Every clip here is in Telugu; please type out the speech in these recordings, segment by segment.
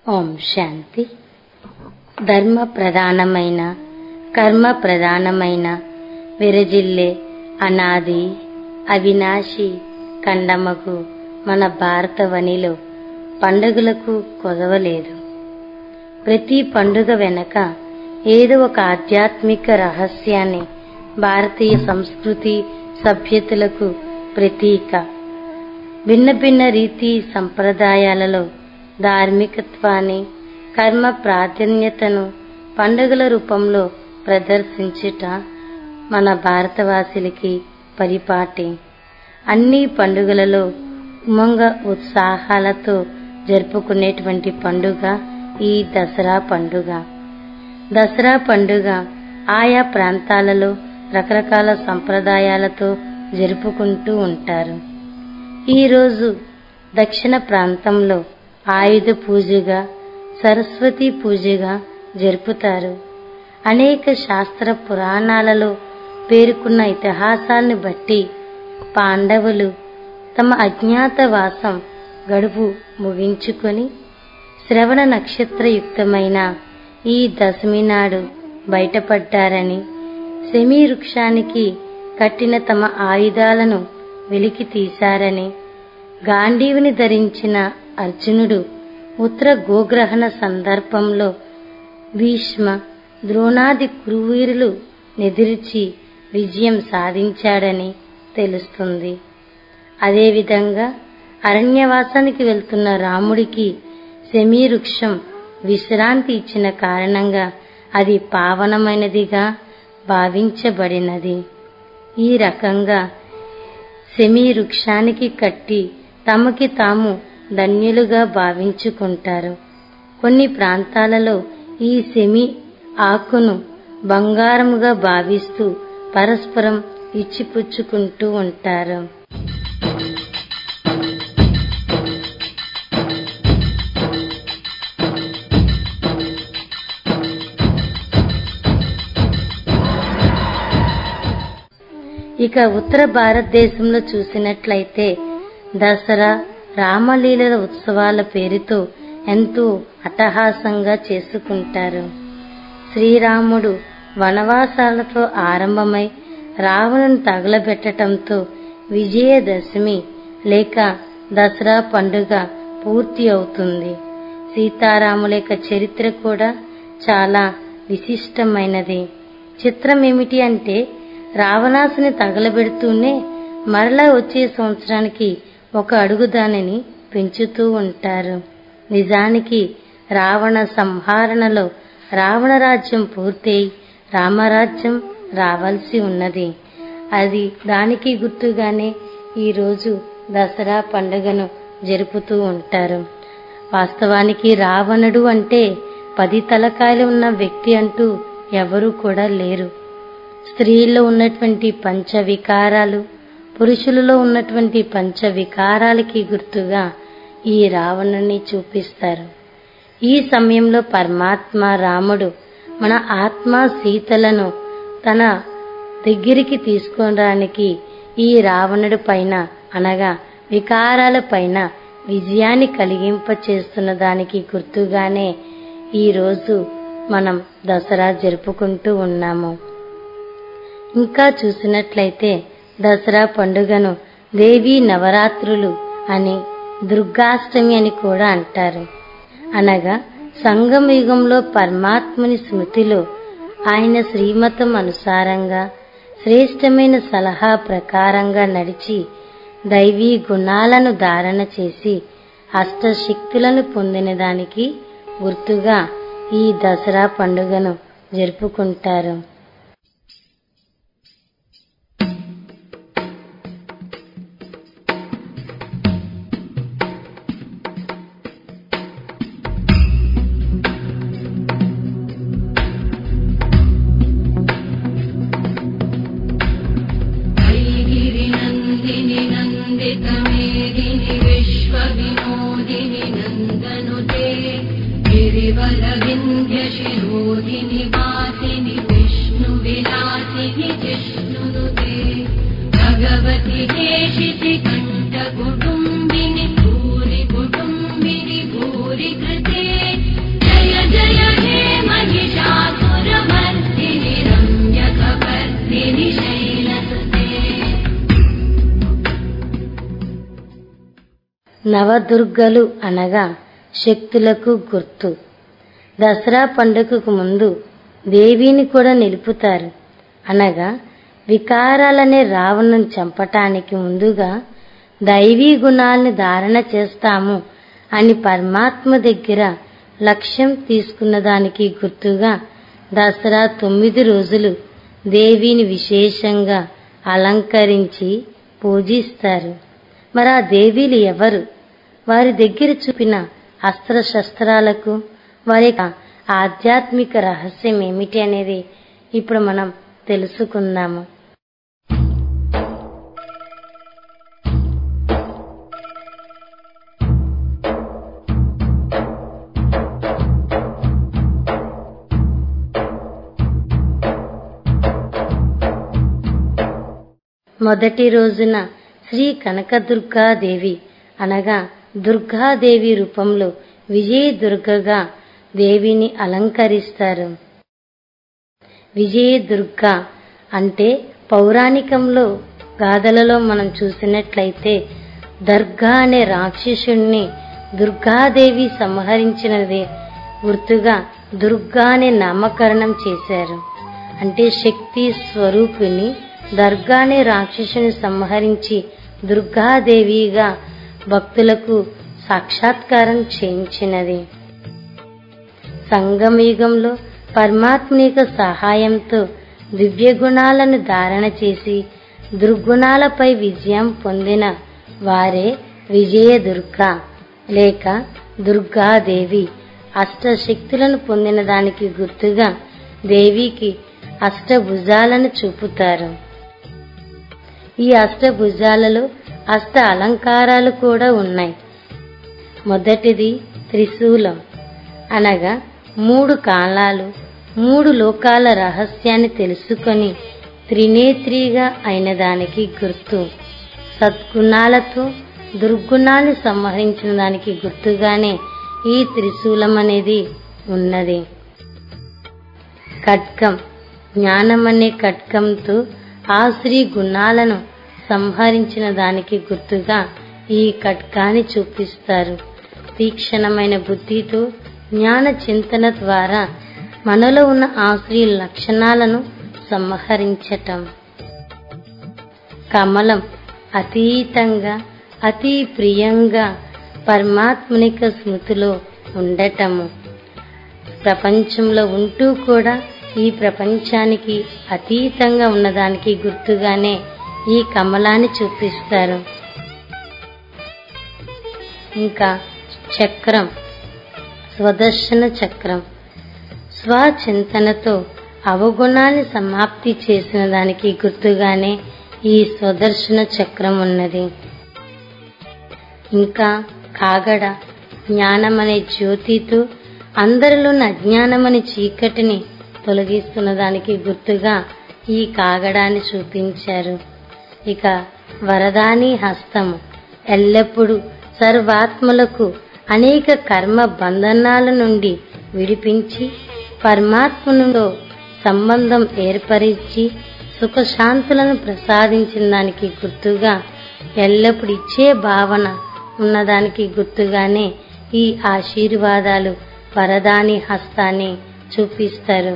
ఓం శాంతి ధర్మ ప్రధానమైన కర్మ ప్రధానమైన విరజిల్లే అనాది అవినాశి ఖండమగు మన భారతవనిలో పండుగలకు కొదవలేదు ప్రతి పండుగ వెనక ఏదో ఒక ఆధ్యాత్మిక రహస్యాన్ని భారతీయ సంస్కృతి సభ్యతలకు ప్రతీక భిన్న భిన్న రీతి సంప్రదాయాలలో ధార్మికత్వాన్ని కర్మ ప్రాధాన్యతను పండుగల రూపంలో ప్రదర్శించుట మన భారతవాసులకి పరిపాటి అన్ని పండుగలలో ఉమంగ ఉత్సాహాలతో జరుపుకునేటువంటి పండుగ ఈ దసరా పండుగ దసరా పండుగ ఆయా ప్రాంతాలలో రకరకాల సంప్రదాయాలతో జరుపుకుంటూ ఉంటారు ఈరోజు దక్షిణ ప్రాంతంలో ఆయుధ పూజగా సరస్వతి పూజగా జరుపుతారు అనేక శాస్త్ర పురాణాలలో పేర్కొన్న ఇతిహాసాన్ని బట్టి పాండవులు తమ అజ్ఞాతవాసం గడుపు ముగించుకొని శ్రవణ నక్షత్రయుక్తమైన ఈ దశమి నాడు బయటపడ్డారని శమీ వృక్షానికి కట్టిన తమ ఆయుధాలను వెలికి తీశారని గాంధీవుని ధరించిన అర్జునుడు ఉత్తర గోగ్రహణ సందర్భంలో భీష్మ ద్రోణాది కురువీరులు నెదిరించి విజయం సాధించాడని తెలుస్తుంది అదేవిధంగా అరణ్యవాసానికి వెళ్తున్న రాముడికి శమీవృక్షం విశ్రాంతి ఇచ్చిన కారణంగా అది పావనమైనదిగా భావించబడినది ఈ రకంగా శమీ వృక్షానికి కట్టి తమకి తాము ధన్యులుగా భావించుకుంటారు కొన్ని ప్రాంతాలలో ఈ సెమి ఆకును బంగారముగా భావిస్తూ పరస్పరం ఇచ్చిపుచ్చుకుంటూ ఉంటారు ఇక ఉత్తర భారతదేశంలో చూసినట్లయితే దసరా రామలీలల ఉత్సవాల పేరుతో ఎంతో అట్టహాసంగా చేసుకుంటారు శ్రీరాముడు వనవాసాలతో ఆరంభమై రావణుని తగలబెట్టడంతో విజయదశమి లేక దసరా పండుగ పూర్తి అవుతుంది సీతారాముల యొక్క చరిత్ర కూడా చాలా విశిష్టమైనది చిత్రం ఏమిటి అంటే రావణాసుని తగలబెడుతూనే మరలా వచ్చే సంవత్సరానికి ఒక అడుగు దానిని పెంచుతూ ఉంటారు నిజానికి రావణ సంహరణలో రావణ రాజ్యం పూర్తయి రామరాజ్యం రావాల్సి ఉన్నది అది దానికి గుర్తుగానే ఈరోజు దసరా పండుగను జరుపుతూ ఉంటారు వాస్తవానికి రావణుడు అంటే పది తలకాయలు ఉన్న వ్యక్తి అంటూ ఎవరూ కూడా లేరు స్త్రీల్లో ఉన్నటువంటి పంచ వికారాలు పురుషులలో ఉన్నటువంటి పంచ వికారాలకి గుర్తుగా ఈ రావణుని చూపిస్తారు ఈ సమయంలో పరమాత్మ రాముడు మన ఆత్మ సీతలను తన దగ్గరికి తీసుకోవడానికి ఈ రావణుడి పైన అనగా వికారాల పైన విజయాన్ని కలిగింప చేస్తున్న దానికి గుర్తుగానే ఈరోజు మనం దసరా జరుపుకుంటూ ఉన్నాము ఇంకా చూసినట్లయితే దసరా పండుగను దేవీ నవరాత్రులు అని దుర్గాష్టమి అని కూడా అంటారు అనగా సంగమ యుగంలో పరమాత్ముని స్మృతిలో ఆయన శ్రీమతం అనుసారంగా శ్రేష్టమైన సలహా ప్రకారంగా నడిచి దైవీ గుణాలను ధారణ చేసి అష్టశక్తులను పొందిన దానికి గుర్తుగా ఈ దసరా పండుగను జరుపుకుంటారు गिरिनन्दिनि नन्दितमेदिनि विश्वविनोदिनि नन्दनुते गिरिवरविन्ध्यशिरोदिनि वासिनि विष्णुविलासिनि जिष्णुनुते भगवति देशिति कण्ठकुटुम्बिनि भूरि कुटुम्बिनि भूरि कृते నవదుర్గలు అనగా శక్తులకు గుర్తు దసరా పండుగకు ముందు దేవిని కూడా నిలుపుతారు అనగా వికారాలనే రావణం చంపటానికి ముందుగా దైవీ గుణాల్ని ధారణ చేస్తాము అని పరమాత్మ దగ్గర లక్ష్యం తీసుకున్న దానికి గుర్తుగా దసరా తొమ్మిది రోజులు దేవిని విశేషంగా అలంకరించి పూజిస్తారు మరి ఆ దేవీలు ఎవరు వారి దగ్గర చూపిన అస్త్రశస్త్రాలకు వారి యొక్క ఆధ్యాత్మిక రహస్యం ఏమిటి అనేది ఇప్పుడు మనం తెలుసుకుందాము మొదటి రోజున శ్రీ కనకదుర్గాదేవి అనగా దుర్గాదేవి రూపంలో విజయ దుర్గగా దేవిని అలంకరిస్తారు విజయ దుర్గ అంటే పౌరాణికంలో గాథలలో మనం చూసినట్లయితే దర్గా అనే రాక్షసుణ్ణి దుర్గాదేవి సంహరించినది గుర్తుగా దుర్గా అనే నామకరణం చేశారు అంటే శక్తి స్వరూపిణి దర్గా అనే రాక్షసుని సంహరించి దుర్గాదేవిగా భక్తులకు సాక్షాత్కారం చేయించినది సంగమయుగంలో పరమాత్మ యొక్క సహాయంతో దివ్య గుణాలను ధారణ చేసి దుర్గుణాలపై విజయం పొందిన వారే విజయ దుర్గ లేక దుర్గాదేవి అష్టశక్తులను పొందిన దానికి గుర్తుగా దేవికి అష్టభుజాలను చూపుతారు ఈ అష్టభుజాలలో అష్ట అలంకారాలు కూడా ఉన్నాయి మొదటిది త్రిశూలం అనగా మూడు కాలాలు మూడు లోకాల రహస్యాన్ని తెలుసుకొని త్రినేత్రిగా అయిన దానికి గుర్తు సద్గుణాలతో దుర్గుణాన్ని సంహరించిన దానికి గుర్తుగానే ఈ త్రిశూలం అనేది ఉన్నది ఖడ్గం జ్ఞానం అనే ఖడ్గంతో ఆ శ్రీ గుణాలను సంహరించిన దానికి గుర్తుగా ఈ ఖడ్గాన్ని చూపిస్తారు తీక్షణమైన బుద్ధితో జ్ఞాన చింతన ద్వారా మనలో ఉన్న ఆ శ్రీ లక్షణాలను సంహరించటం కమలం అతీతంగా అతి ప్రియంగా పరమాత్మనిక స్మృతిలో ఉండటము ప్రపంచంలో ఉంటూ కూడా ఈ ప్రపంచానికి అతీతంగా ఉన్నదానికి గుర్తుగానే ఈ కమలాన్ని చూపిస్తారు ఇంకా చక్రం స్వదర్శన చక్రం స్వచింతనతో అవగుణాన్ని సమాప్తి చేసిన దానికి గుర్తుగానే ఈ స్వదర్శన చక్రం ఉన్నది ఇంకా కాగడ జ్ఞానం అనే జ్యోతితో అందరిలోని అజ్ఞానమని చీకటిని తొలగిస్తున్న దానికి గుర్తుగా ఈ కాగడాన్ని చూపించారు ఇక వరదాని హస్తము ఎల్లప్పుడూ సర్వాత్మలకు అనేక కర్మ బంధనాల నుండి విడిపించి పరమాత్మనుతో సంబంధం ఏర్పరిచి సుఖశాంతులను ప్రసాదించిన దానికి గుర్తుగా ఎల్లప్పుడు ఇచ్చే భావన ఉన్నదానికి గుర్తుగానే ఈ ఆశీర్వాదాలు వరదాని హస్తాన్ని చూపిస్తారు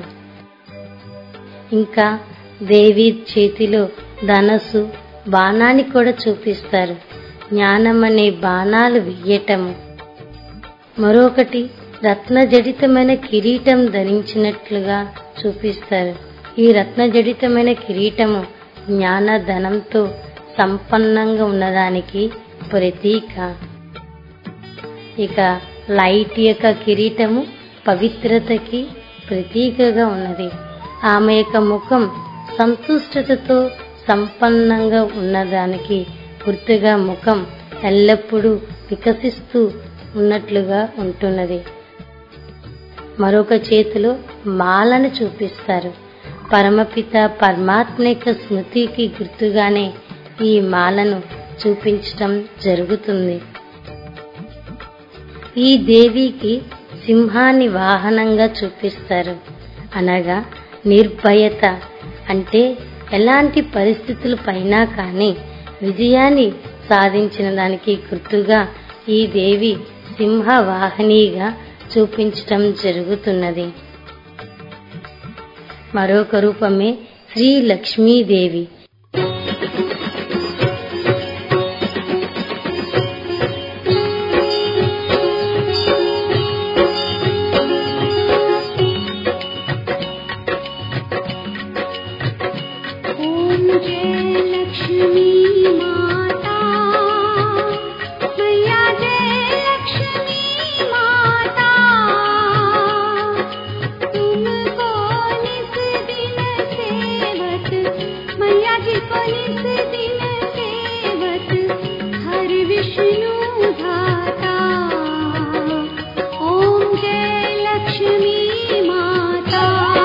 ఇంకా దేవి చేతిలో ధనస్సు బాణాన్ని కూడా చూపిస్తారు జ్ఞానం అనే బాణాలు వెయ్యటము మరొకటి రత్నజడితమైన కిరీటం ధరించినట్లుగా చూపిస్తారు ఈ రత్నజడితమైన కిరీటము జ్ఞాన ధనంతో సంపన్నంగా ఉన్నదానికి ప్రతీక ఇక లైట్ యొక్క కిరీటము పవిత్రతకి ప్రతీకగా ఉన్నది ఆమె యొక్క ముఖం సంతుష్టతతో సంపన్నంగా ఉన్నదానికి గుర్తుగా ముఖం ఎల్లప్పుడూ వికసిస్తూ ఉన్నట్లుగా ఉంటున్నది మరొక చేతిలో మాలను చూపిస్తారు పరమపిత పరమాత్మ యొక్క స్మృతికి గుర్తుగానే ఈ మాలను చూపించటం జరుగుతుంది ఈ దేవికి సింహాన్ని వాహనంగా చూపిస్తారు అనగా నిర్భయత అంటే ఎలాంటి పరిస్థితుల పైన కానీ విజయాన్ని సాధించిన దానికి గుర్తుగా ఈ దేవి సింహ వాహనిగా చూపించటం జరుగుతున్నది మరొక రూపమే శ్రీ లక్ష్మీదేవి ॐ जय लक्ष्मी माता मैया जय लक्ष्मी माता तुमको निस दिन सेवत मैया जी को निस दिन सेवत हर विष्णु धाता ॐ जय लक्ष्मी माता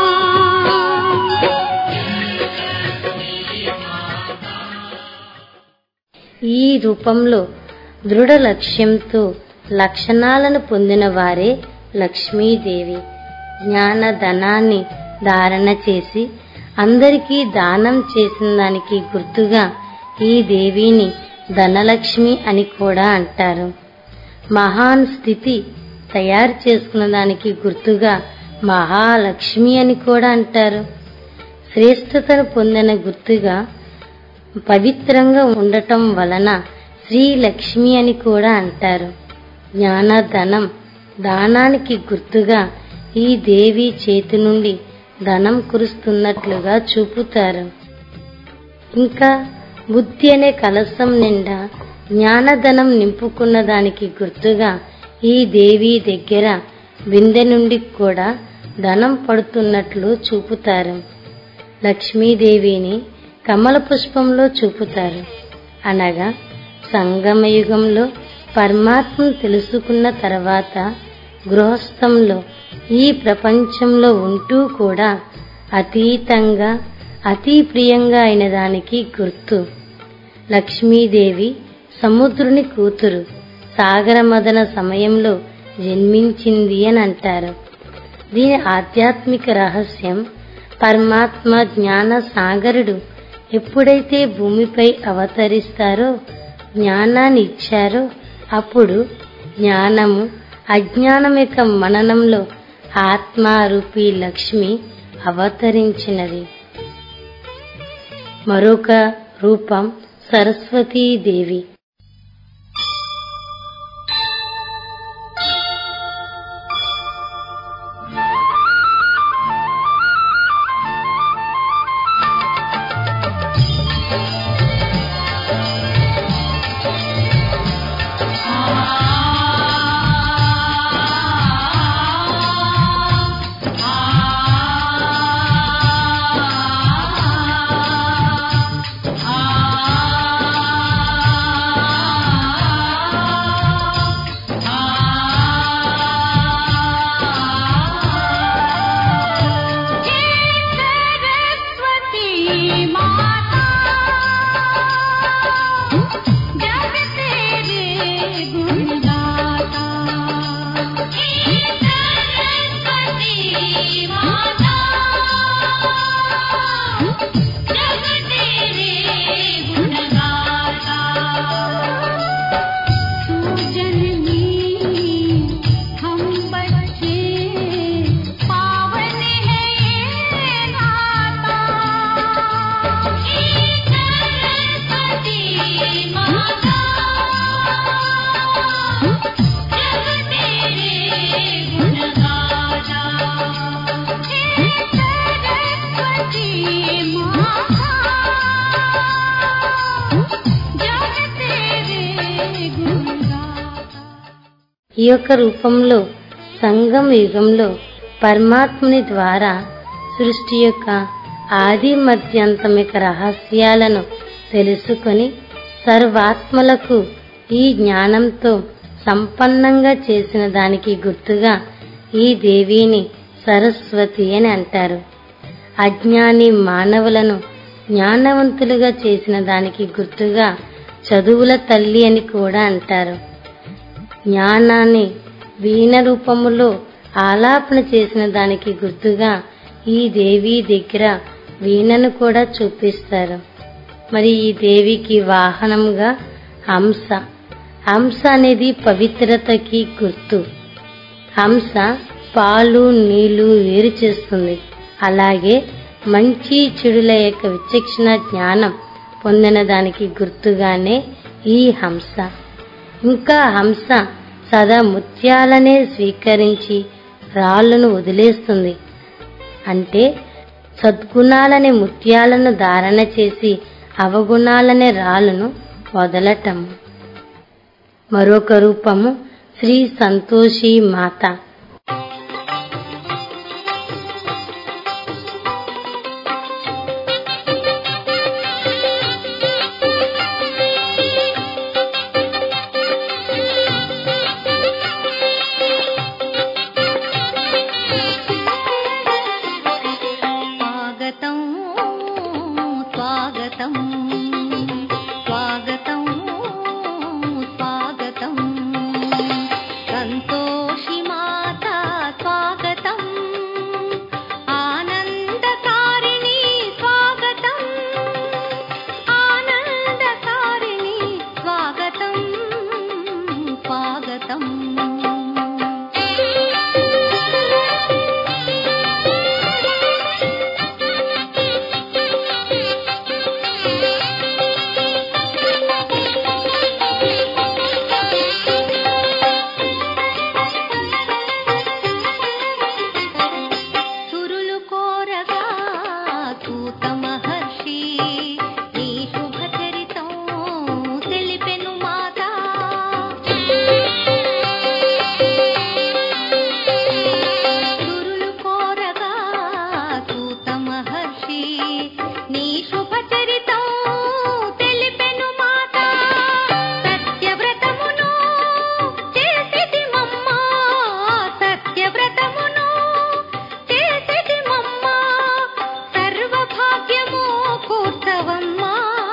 ఈ రూపంలో దృఢ లక్ష్యంతో లక్షణాలను పొందిన వారే లక్ష్మీదేవి జ్ఞాన ధనాన్ని ధారణ చేసి అందరికీ దానం చేసిన దానికి గుర్తుగా ఈ దేవిని ధనలక్ష్మి అని కూడా అంటారు మహాన్ స్థితి తయారు చేసుకున్న దానికి గుర్తుగా మహాలక్ష్మి అని కూడా అంటారు శ్రేష్టతను పొందిన గుర్తుగా పవిత్రంగా ఉండటం వలన శ్రీలక్ష్మి అని కూడా అంటారు జ్ఞాన ధనం దానానికి గుర్తుగా ఈ దేవి చేతి నుండి ధనం కురుస్తున్నట్లుగా చూపుతారు ఇంకా బుద్ధి అనే కలశం నిండా జ్ఞానధనం నింపుకున్న దానికి గుర్తుగా ఈ దేవి దగ్గర బిందె నుండి కూడా ధనం పడుతున్నట్లు చూపుతారు లక్ష్మీదేవిని కమల పుష్పంలో చూపుతారు అనగా సంగమయుగంలో పరమాత్మను తెలుసుకున్న తర్వాత గృహస్థంలో ఈ ప్రపంచంలో ఉంటూ కూడా అతీతంగా అతి ప్రియంగా అయిన దానికి గుర్తు లక్ష్మీదేవి సముద్రుని కూతురు సాగరమదన సమయంలో జన్మించింది అని అంటారు దీని ఆధ్యాత్మిక రహస్యం పరమాత్మ జ్ఞాన సాగరుడు ఎప్పుడైతే భూమిపై అవతరిస్తారో జ్ఞానాన్ని ఇచ్చారో అప్పుడు జ్ఞానము అజ్ఞానం యొక్క మననంలో ఆత్మారూపి లక్ష్మి అవతరించినది మరొక రూపం సరస్వతీదేవి सरस्वती माता जग तेरे गुण गाता सरस्वती माता जग तेरे गुण गाता तू जननी हम बच्चे पावन है ये नाता सरस्वती माता जग तेरे गुण गाता सरस्वती माता जग तेरे गुण गाता ఈ యొక్క రూపంలో సంగమ యుగంలో పరమాత్ముని ద్వారా సృష్టి యొక్క ఆది మధ్యంతం యొక్క రహస్యాలను తెలుసుకొని సర్వాత్మలకు ఈ జ్ఞానంతో సంపన్నంగా చేసిన దానికి గుర్తుగా ఈ దేవిని సరస్వతి అని అంటారు అజ్ఞాని మానవులను జ్ఞానవంతులుగా చేసిన దానికి గుర్తుగా చదువుల తల్లి అని కూడా అంటారు జ్ఞానాన్ని వీణ రూపములో ఆలాపన చేసిన దానికి గుర్తుగా ఈ దేవి దగ్గర వీణను కూడా చూపిస్తారు మరి ఈ దేవికి వాహనంగా హంస హంస అనేది పవిత్రతకి గుర్తు హంస పాలు నీళ్లు వేరు చేస్తుంది అలాగే మంచి చెడుల యొక్క విచక్షణ జ్ఞానం పొందిన దానికి గుర్తుగానే ఈ హంస ఇంకా హంస సదా ముత్యాలనే స్వీకరించి రాళ్లను వదిలేస్తుంది అంటే సద్గుణాలనే ముత్యాలను ధారణ చేసి అవగుణాలనే రాళ్లను వదలటం మరొక రూపము శ్రీ సంతోషి మాత స్వాగతం స్వాగతం స్వాగతం స్వాగతం సంతోషి మాత స్వాగతం ఆనందకారిణి స్వాగతం ఆనందకారిణి స్వాగతం స్వాగతం సురులు కోరగా సూత మహర్షి నీ శుభ చరితం తెలిపెను మాత సురులు కోరగా సూత మహర్షి నీ శుభ చరితం తెలిపెను మాత సత్యవ్రతమును చేసిది మమ్మ సత్యవ్రతమును చేసిది మమ్మ సర్వభాగ్యము కూర్చవమ్మా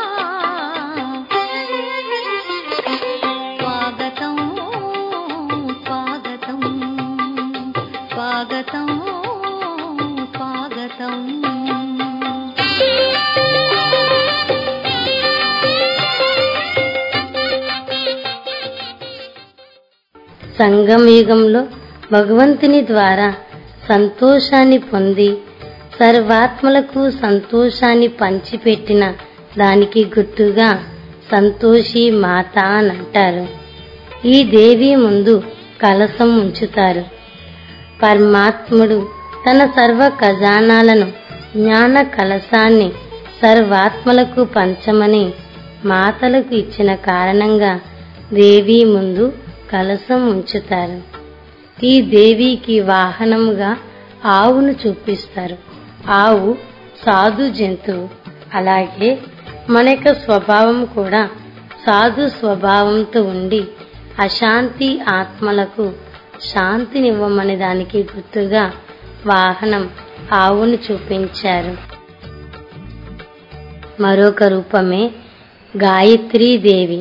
స్వాగతం స్వాగతం స్వాగతం స్వాగతం సంగమ యుగంలో భగవంతుని ద్వారా సంతోషాన్ని పొంది సర్వాత్మలకు సంతోషాన్ని పంచిపెట్టిన దానికి గుర్తుగా సంతోషి మాత అని అంటారు ఈ దేవి ముందు కలసం ఉంచుతారు పరమాత్ముడు తన సర్వ ఖజానాలను జ్ఞాన కలశాన్ని సర్వాత్మలకు పంచమని మాతలకు ఇచ్చిన కారణంగా దేవి ముందు కలసం ఉంచుతారు ఈ దేవికి వాహనంగా ఆవును చూపిస్తారు ఆవు సాధు జంతువు అలాగే మన యొక్క స్వభావం కూడా సాధు స్వభావంతో ఉండి అశాంతి ఆత్మలకు శాంతినివ్వమని దానికి గుర్తుగా వాహనం ఆవును చూపించారు మరొక రూపమే గాయత్రీ దేవి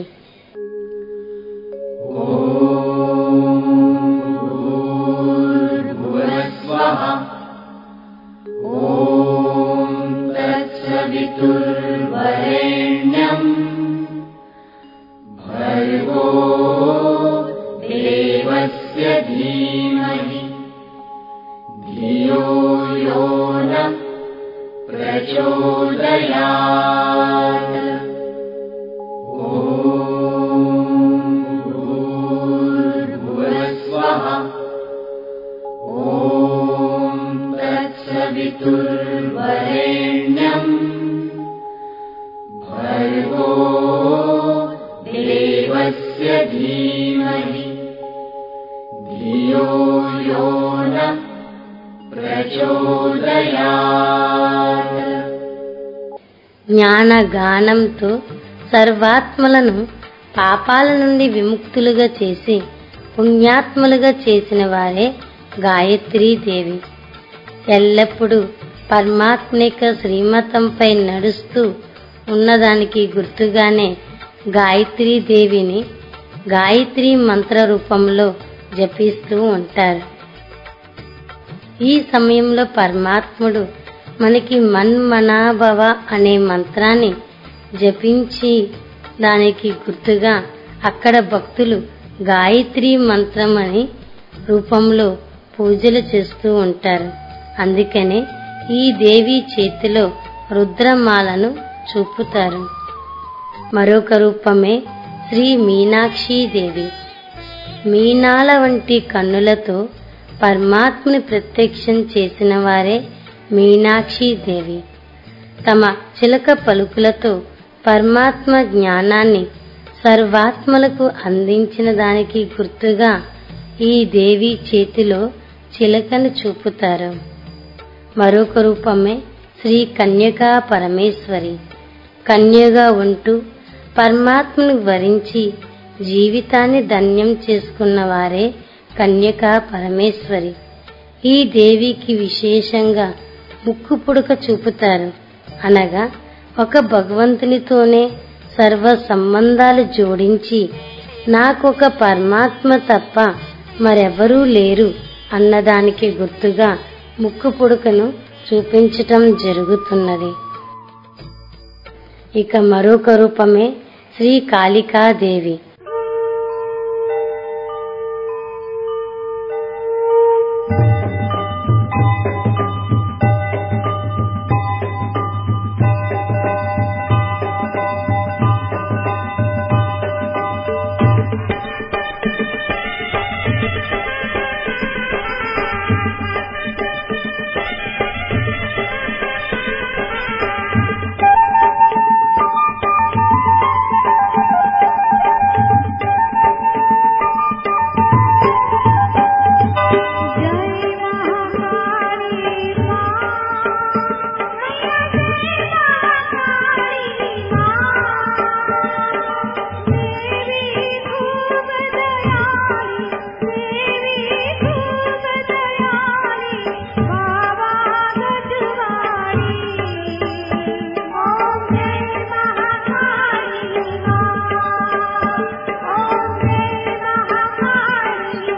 జ్ఞాన గానంతో సర్వాత్మలను పాపాల నుండి విముక్తులుగా చేసి పుణ్యాత్ములుగా చేసిన వారే గాయత్రీ దేవి ఎల్లప్పుడూ పరమాత్మిక శ్రీమతంపై నడుస్తూ ఉన్నదానికి గుర్తుగానే గాయత్రీ దేవిని గాయత్రి మంత్ర రూపంలో జపిస్తూ ఉంటారు ఈ సమయంలో పరమాత్ముడు మనకి మన్మనాభవ అనే మంత్రాన్ని జపించి దానికి గుర్తుగా అక్కడ భక్తులు గాయత్రి మంత్రం అని రూపంలో పూజలు చేస్తూ ఉంటారు అందుకనే ఈ దేవి చేతిలో రుద్రమాలను చూపుతారు మరొక రూపమే శ్రీ మీనాక్షి దేవి మీనాల వంటి కన్నులతో పరమాత్మని ప్రత్యక్షం చేసిన వారే మీనాక్షి దేవి తమ చిలక పలుకులతో పరమాత్మ జ్ఞానాన్ని సర్వాత్మలకు అందించిన దానికి గుర్తుగా ఈ దేవి చేతిలో చిలకను చూపుతారు మరొక రూపమే శ్రీ కన్యకా పరమేశ్వరి కన్యగా ఉంటూ పరమాత్మను వరించి జీవితాన్ని ధన్యం చేసుకున్న వారే కన్యకా పరమేశ్వరి ఈ దేవికి విశేషంగా ముక్కు పుడక చూపుతారు అనగా ఒక భగవంతునితోనే సర్వ సంబంధాలు జోడించి నాకొక పరమాత్మ తప్ప మరెవరూ లేరు అన్నదానికి గుర్తుగా ముక్కు పుడకను చూపించటం జరుగుతున్నది ఇక మరొక రూపమే శ్రీ కాళికాదేవి जय महाकाली मां जय महाकाली मां देवी खूब दयाली देवी खूब दयाली बाबा गजवारी ओम जय महाकाली मां ओम जय महाकाली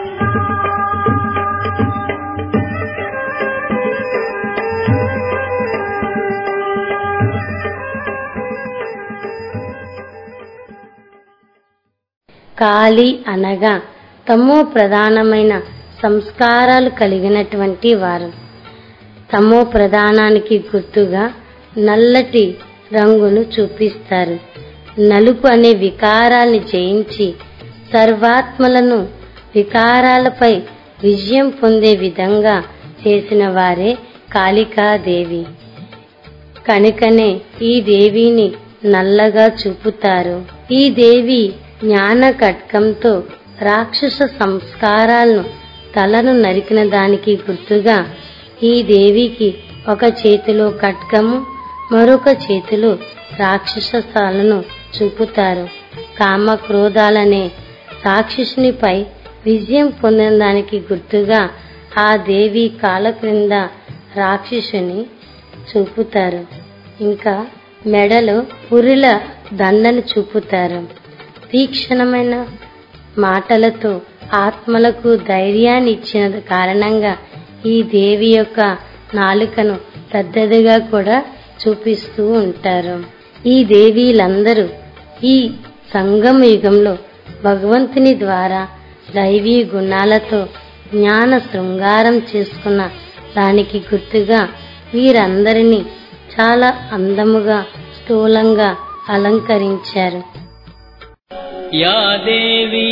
కాళి అనగా తమో ప్రధానమైన సంస్కారాలు కలిగినటువంటి వారు తమో ప్రధానానికి గుర్తుగా నల్లటి రంగును చూపిస్తారు నలుపు అనే వికారాల్ని జయించి సర్వాత్మలను వికారాలపై విజయం పొందే విధంగా చేసిన వారే కాళికాదేవి కనుకనే ఈ దేవిని నల్లగా చూపుతారు ఈ దేవి జ్ఞాన కట్కంతో రాక్షస సంస్కారాలను తలను నరికిన దానికి గుర్తుగా ఈ దేవికి ఒక చేతిలో కట్కము మరొక చేతిలో రాక్షసాలను చూపుతారు కామ క్రోధాలనే రాక్షసునిపై విజయం పొందిన దానికి గుర్తుగా ఆ దేవి కాళ్ళ క్రింద రాక్షసుని చూపుతారు ఇంకా మెడలో పురిల దండను చూపుతారు తీక్షణమైన మాటలతో ఆత్మలకు ధైర్యాన్ని ఇచ్చిన కారణంగా ఈ దేవి యొక్క నాలుకను పెద్దదిగా కూడా చూపిస్తూ ఉంటారు ఈ దేవీలందరూ ఈ సంగమ యుగంలో భగవంతుని ద్వారా దైవీ గుణాలతో జ్ఞాన శృంగారం చేసుకున్న దానికి గుర్తుగా వీరందరినీ చాలా అందముగా స్థూలంగా అలంకరించారు या देवी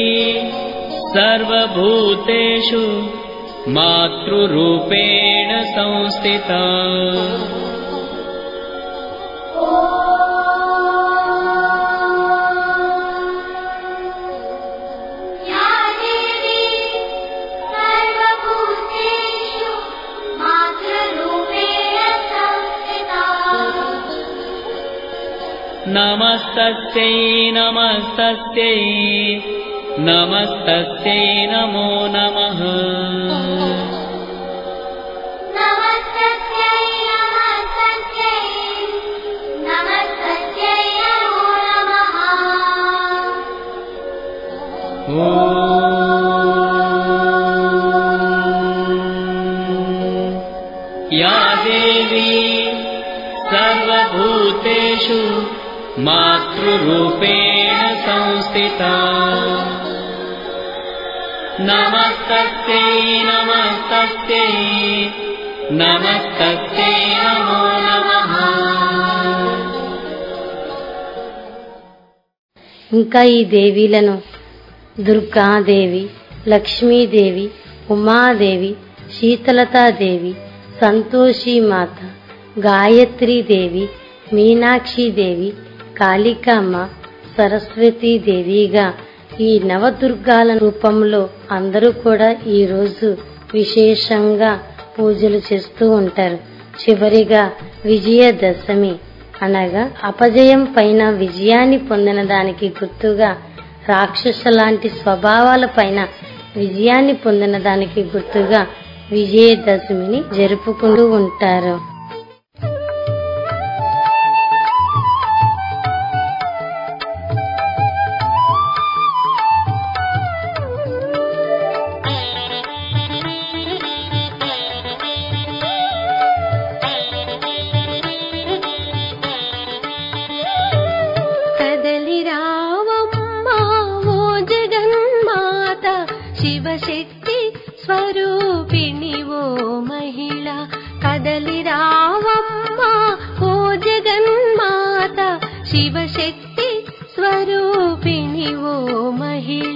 सर्वभूतेषु मातृरूपेण संस्थिता या देवी सर्वभूतेषु मातृरूपेण संस्थिता नमस्तस्यै नमस्तस्यै नमस्तस्यै नमो नमः नमस्तस्यै नमस्तस्यै नमस्तस्यै नमो नमः ॐ या देवी सर्वभूतेषु मातृरूपेण संस्थिता नमस्तस्यै नमस्तस्यै नमस्तस्यै नमो नमः ఇంకా ఈ దేవీలను దుర్గాదేవి లక్ష్మీదేవి ఉమాదేవి శీతలతాదేవి సంతోషిమాత గాయత్రీదేవి మీనాక్షిదేవి కాళికామ్మ సరస్వతీదేవిగా ఈ నవదుర్గాల రూపంలో అందరూ కూడా ఈ రోజు విశేషంగా పూజలు చేస్తూ ఉంటారు చివరిగా విజయదశమి అనగా అపజయం పైన విజయాన్ని పొందిన దానికి గుర్తుగా రాక్షస లాంటి స్వభావాల పైన విజయాన్ని పొందిన దానికి గుర్తుగా విజయదశమిని జరుపుకుంటూ ఉంటారు కదలి రావమ్మా ఓ జగన్మాత శివశక్తి స్వరూపిణి ఓ మహిళ కదలి రావమ్మా ఓ జగన్మాత శివశక్తి స్వరూపిణి ఓ మహిళ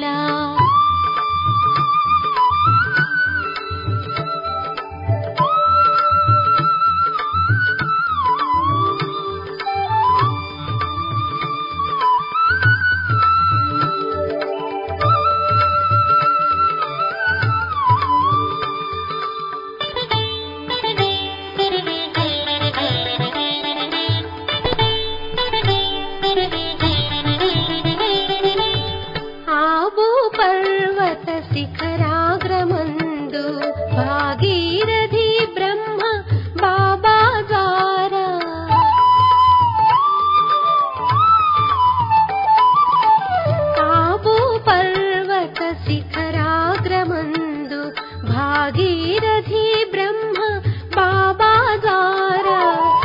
ఆబో పర్వత శిఖరాగ్రమందు భాగీరథి బ్రహ్మ బాబా ద్వారా ఆబో పర్వత శిఖరాగ్రమందు భాగీరథి బ్రహ్మ బాబా ద్వారా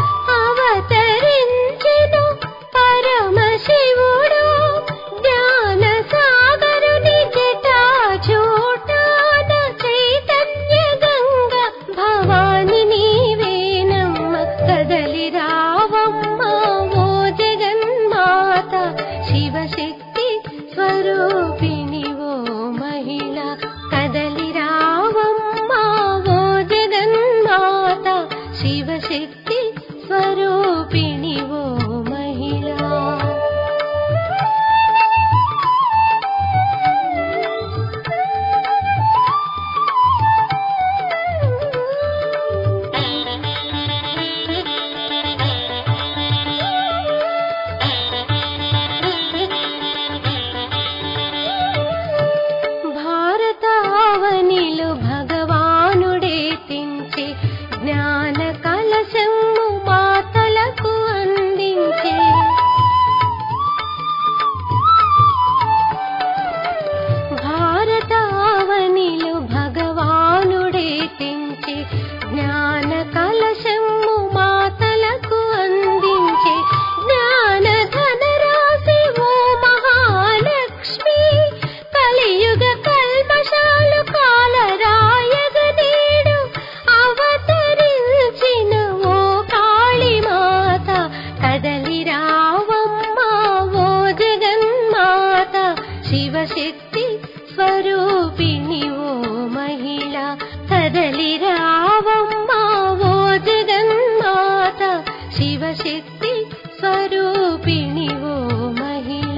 అవతరించెను పరమశివుడు జ్ఞాన సాగరుని జటాచూటాన చైతన్య గంగ భవాని నీవేనమ్మ కదలి రావమ్మ ఓ జగన్మాత శివశక్తి స్వరూపిణి ఓ మహిళ కదలి రావమ్మ ఓ జగన్మాత శివశక్తి స్వరూపిణి ఓ మహిళ భారతావనిలో భగవానుడే తించే జ్ఞాన కలశము మాతలకు అందించే భారతావనిలో భగవానుడే తెంచే జ్ఞాన కలశము మాతలకు అందించే జ్ఞాన ధనరాశి ఓ మహాలక్ష్మి కలియుగ కల్మషాలు కాలరాయగ నేడు అవతరించిన ఓ కాళీమాత కదలి రావమ్మ ఓ జగన్మాత శివశక్తి స్వరూపిణి ఓ మహిళ కదలి రావమ్మ ఓ జగన్మాత శివశక్తి స్వరూపిణి ఓ మహిళ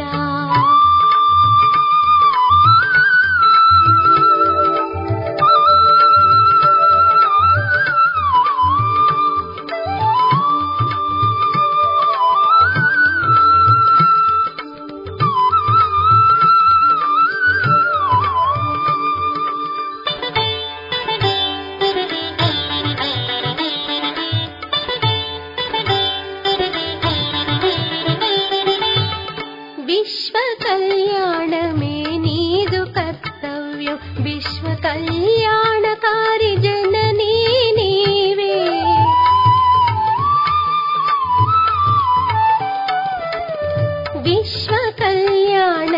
విశ్వ కళ్యాణమే నీదు కర్తవ్యం విశ్వ కళ్యాణకారి జననీ నీవే విశ్వ కళ్యాణ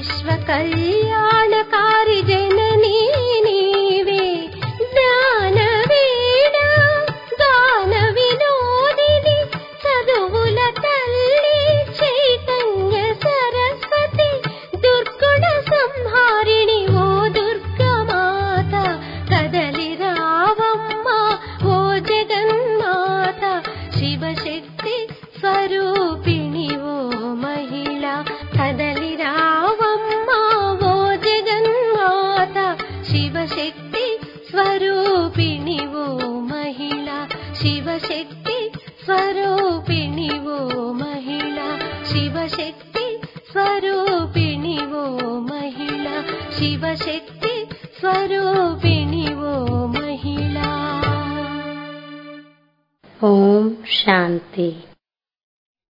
విశ్వ కళ్యాణకారి జననీ నీవే జ్ఞాన వీణ గాన వినోదిని చదువుల తల్లి చైతన్య సరస్వతి దుర్గుణ సంహారిణి ఓ దుర్గమాత కదలి రావమ్మ ఓ జగన్మాత శివశక్తి స్వరూపిణి ఓ మహిళ కదలి రావమ్మ ఓ జగన్మాత శివశక్తి స్వరూపిణి ఓ మహిళ శివశక్తి స్వరూపిణి ఓ మహిళ శివశక్తి స్వరూపిణి ఓ మహిళ శివశక్తి స్వరూపిణి ఓ మహిళ ఓం శాంతి